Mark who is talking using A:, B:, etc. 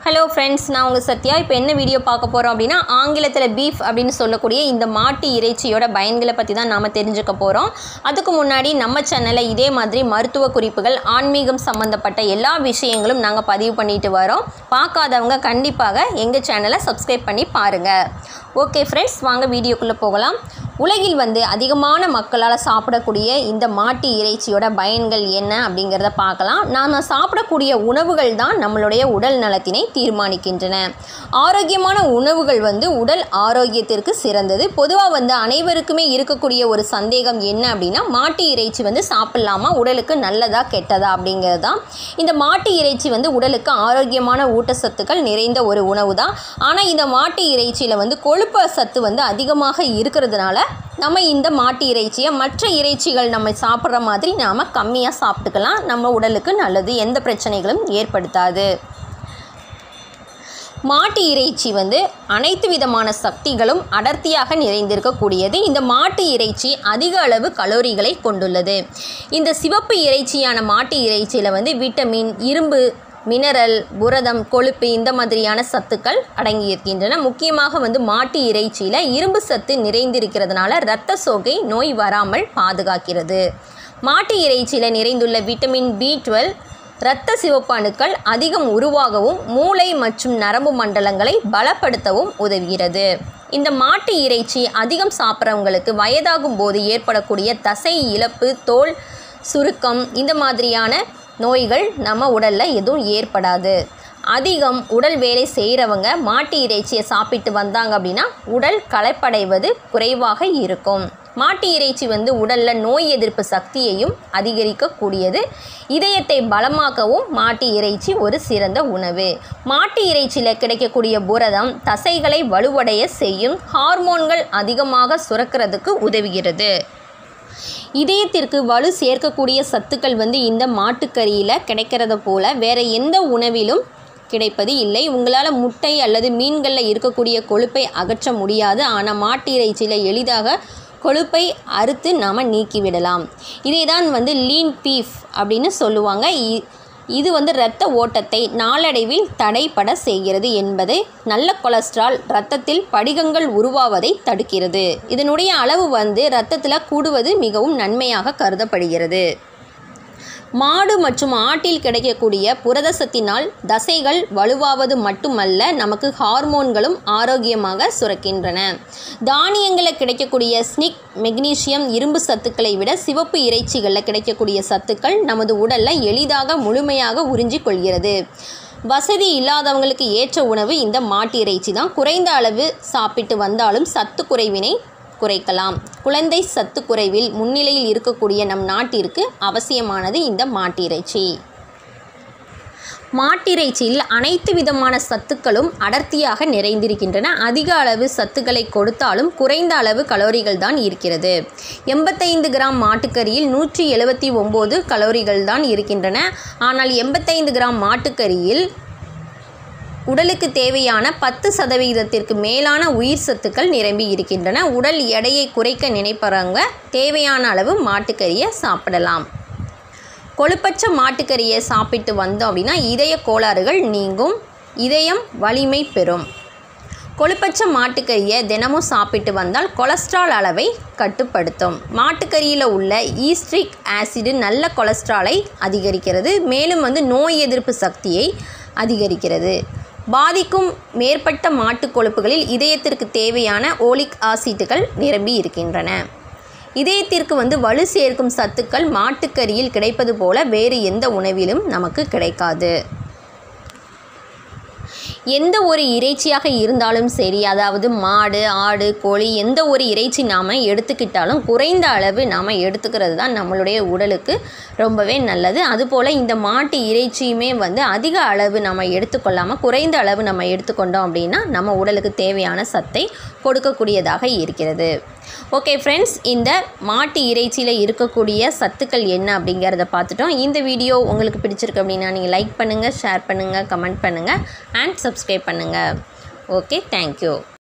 A: hello friends நான் உங்கள் சத்யா இப்போ என்ன வீடியோ பார்க்க போகிறோம் அப்படின்னா ஆங்கிலத்தில் பீஃப் அப்படின்னு சொல்லக்கூடிய இந்த மாட்டு இறைச்சியோட பயன்களை பற்றி தான் நாம் தெரிஞ்சுக்க போகிறோம் அதுக்கு முன்னாடி நம்ம சேனலில் இதே மாதிரி மருத்துவ குறிப்புகள் ஆன்மீகம் சம்மந்தப்பட்ட எல்லா விஷயங்களும் நாங்கள் பதிவு பண்ணிட்டு வரோம் பார்க்காதவங்க கண்டிப்பாக எங்கள் சேனலை சப்ஸ்கிரைப் பண்ணி பாருங்கள் ஓகே ஃப்ரெண்ட்ஸ் வாங்க வீடியோக்குள்ளே போகலாம் உலகில் வந்து அதிகமான மக்களால் சாப்பிடக்கூடிய இந்த மாட்டு இறைச்சியோட பயன்கள் என்ன அப்படிங்கிறத பார்க்கலாம் நாம் சாப்பிடக்கூடிய உணவுகள் தான் நம்மளுடைய உடல் நலத்தினை தீர்மானிக்கின்றன ஆரோக்கியமான உணவுகள் வந்து உடல் ஆரோக்கியத்திற்கு சிறந்தது பொதுவாக வந்து அனைவருக்குமே இருக்கக்கூடிய ஒரு சந்தேகம் என்ன அப்படின்னா மாட்டு இறைச்சி வந்து சாப்பிட்லாமா உடலுக்கு நல்லதா கெட்டதா அப்படிங்கிறது தான் இந்த மாட்டு இறைச்சி வந்து உடலுக்கு ஆரோக்கியமான ஊட்டச்சத்துக்கள் நிறைந்த ஒரு உணவு தான் ஆனால் இந்த மாட்டு இறைச்சியில் வந்து கொழுப்பு சத்து வந்து அதிகமாக இருக்கிறதுனால நம்ம இந்த மாட்டு இறைச்சியை மற்ற இறைச்சிகள் நம்ம சாப்பிட்ற மாதிரி நாம் கம்மியாக சாப்பிட்டுக்கலாம் நம்ம உடலுக்கு நல்லது எந்த பிரச்சனைகளும் ஏற்படுத்தாது மாட்டு இறைச்சி வந்து அனைத்து விதமான சக்திகளும் அடர்த்தியாக நிறைந்திருக்கக்கூடியது இந்த மாட்டு இறைச்சி அதிக அளவு கலோரிகளை கொண்டுள்ளது இந்த சிவப்பு இறைச்சியான மாட்டு இறைச்சியில் வந்து விட்டமின் இரும்பு மினரல் புரதம் கொழுப்பு இந்த மாதிரியான சத்துக்கள் அடங்கியிருக்கின்றன முக்கியமாக வந்து மாட்டு இறைச்சியில் இரும்பு சத்து நிறைந்திருக்கிறதுனால இரத்த சோகை நோய் வராமல் பாதுகாக்கிறது மாட்டு இறைச்சியில் நிறைந்துள்ள விட்டமின் பி டுவெல் இரத்த சிவப்பு அணுக்கள் அதிகம் உருவாகவும் மூளை மற்றும் நரம்பு மண்டலங்களை பலப்படுத்தவும் உதவுகிறது இந்த மாட்டு இறைச்சி அதிகம் சாப்பிட்றவங்களுக்கு வயதாகும் போது ஏற்படக்கூடிய தசை இழப்பு தோல் சுருக்கம் இந்த மாதிரியான நோய்கள் நம்ம உடலில் எதுவும் ஏற்படாது அதிகம் உடல் வேலை செய்கிறவங்க மாட்டு இறைச்சியை சாப்பிட்டு வந்தாங்க அப்படின்னா உடல் களைப்படைவது குறைவாக இருக்கும் மாட்டு இறைச்சி வந்து உடலில் நோய் எதிர்ப்பு சக்தியையும் அதிகரிக்கக்கூடியது இதயத்தை பலமாக்கவும் மாட்டு இறைச்சி ஒரு சிறந்த உணவு மாட்டு இறைச்சியில் கிடைக்கக்கூடிய புரதம் தசைகளை வலுவடைய செய்யும் ஹார்மோன்கள் அதிகமாக சுரக்கிறதுக்கு உதவுகிறது இதயத்திற்கு வலு சேர்க்கக்கூடிய சத்துக்கள் வந்து இந்த மாட்டுக்கறியில் கிடைக்கிறத போல வேறு எந்த உணவிலும் கிடைப்பது இல்லை உங்களால் முட்டை அல்லது மீன்களில் இருக்கக்கூடிய கொழுப்பை அகற்ற முடியாது ஆனால் மாட்டு இறைச்சியில் எளிதாக கொழுப்பை அறுத்து நாம் நீக்கிவிடலாம் இதை தான் வந்து லீன் பீஃப் அப்படின்னு சொல்லுவாங்க இது வந்து இரத்த ஓட்டத்தை நாளடைவில் தடைப்பட செய்கிறது என்பது நல்ல கொலஸ்ட்ரால் இரத்தத்தில் படிகங்கள் உருவாவதை தடுக்கிறது இதனுடைய அளவு வந்து இரத்தத்தில் கூடுவது மிகவும் நன்மையாக கருதப்படுகிறது மாடு மற்றும் ஆட்டில் கிடைக்கக்கூடிய புரதசத்தினால் தசைகள் வலுவாவது மட்டுமல்ல நமக்கு ஹார்மோன்களும் ஆரோக்கியமாக சுரக்கின்றன தானியங்களில் கிடைக்கக்கூடிய ஸ்னிக் மெக்னீசியம் இரும்பு சத்துக்களை விட சிவப்பு இறைச்சிகளில் கிடைக்கக்கூடிய சத்துக்கள் நமது உடலில் எளிதாக முழுமையாக உறிஞ்சிக் கொள்கிறது வசதி இல்லாதவங்களுக்கு ஏற்ற உணவு இந்த மாட்டு இறைச்சி தான் குறைந்த அளவு சாப்பிட்டு வந்தாலும் சத்து குறைவினை குறைக்கலாம் குழந்தை சத்து குறைவில் முன்னிலையில் இருக்கக்கூடிய நம் நாட்டிற்கு அவசியமானது இந்த மாட்டிறைச்சி மாட்டிறைச்சியில் அனைத்து விதமான சத்துக்களும் அடர்த்தியாக நிறைந்திருக்கின்றன அதிக அளவு சத்துக்களை கொடுத்தாலும் குறைந்த அளவு கலோரிகள் தான் இருக்கிறது எண்பத்தைந்து கிராம் மாட்டுக்கறியில் நூற்றி எழுபத்தி ஒம்பது கலோரிகள் தான் இருக்கின்றன ஆனால் எண்பத்தைந்து கிராம் மாட்டுக்கறியில் உடலுக்கு தேவையான பத்து சதவிகிதத்திற்கு மேலான உயிர் சத்துக்கள் நிரம்பி இருக்கின்றன உடல் எடையை குறைக்க நினைப்பறவங்க தேவையான அளவு மாட்டுக்கறியை சாப்பிடலாம் கொழுப்பற்ற மாட்டுக்கறியை சாப்பிட்டு வந்தோம் அப்படின்னா இதய கோளாறுகள் நீங்கும் இதயம் வலிமை பெறும் கொழுப்பற்ற மாட்டுக்கறியை தினமும் சாப்பிட்டு வந்தால் கொலஸ்ட்ரால் அளவை கட்டுப்படுத்தும் மாட்டுக்கறியில் உள்ள ஈஸ்ட்ரிக் ஆசிடு நல்ல கொலஸ்ட்ராலை அதிகரிக்கிறது மேலும் வந்து நோய் எதிர்ப்பு சக்தியை அதிகரிக்கிறது பாதிக்கும் மேற்பட்ட மாட்டு கொழுப்புகளில் இதயத்திற்கு தேவையான ஓலிக் ஆசிட்டுகள் நிரம்பி இருக்கின்றன இதயத்திற்கு வந்து வலு சேர்க்கும் சத்துக்கள் மாட்டுக்கறியில் கிடைப்பது போல வேறு எந்த உணவிலும் நமக்கு கிடைக்காது எந்த ஒரு இறைச்சியாக இருந்தாலும் சரி அதாவது மாடு ஆடு கோழி எந்த ஒரு இறைச்சி நாம் எடுத்துக்கிட்டாலும் குறைந்த அளவு நாம் எடுத்துக்கிறது தான் நம்மளுடைய உடலுக்கு ரொம்பவே நல்லது அதுபோல் இந்த மாட்டு இறைச்சியுமே வந்து அதிக அளவு நம்ம எடுத்துக்கொள்ளாமல் குறைந்த அளவு நம்ம எடுத்துக்கொண்டோம் அப்படின்னா நம்ம உடலுக்கு தேவையான சத்தை கொடுக்கக்கூடியதாக இருக்கிறது ஓகே ஃப்ரெண்ட்ஸ் இந்த மாட்டு இறைச்சியில் இருக்கக்கூடிய சத்துக்கள் என்ன அப்படிங்கிறத பார்த்துட்டோம் இந்த வீடியோ உங்களுக்கு பிடிச்சிருக்கு அப்படின்னா நீங்கள் லைக் பண்ணுங்கள் ஷேர் பண்ணுங்கள் கமெண்ட் பண்ணுங்கள் அண்ட் சப்ஸ்கிரைப் பண்ணுங்கள் ஓகே தேங்க்யூ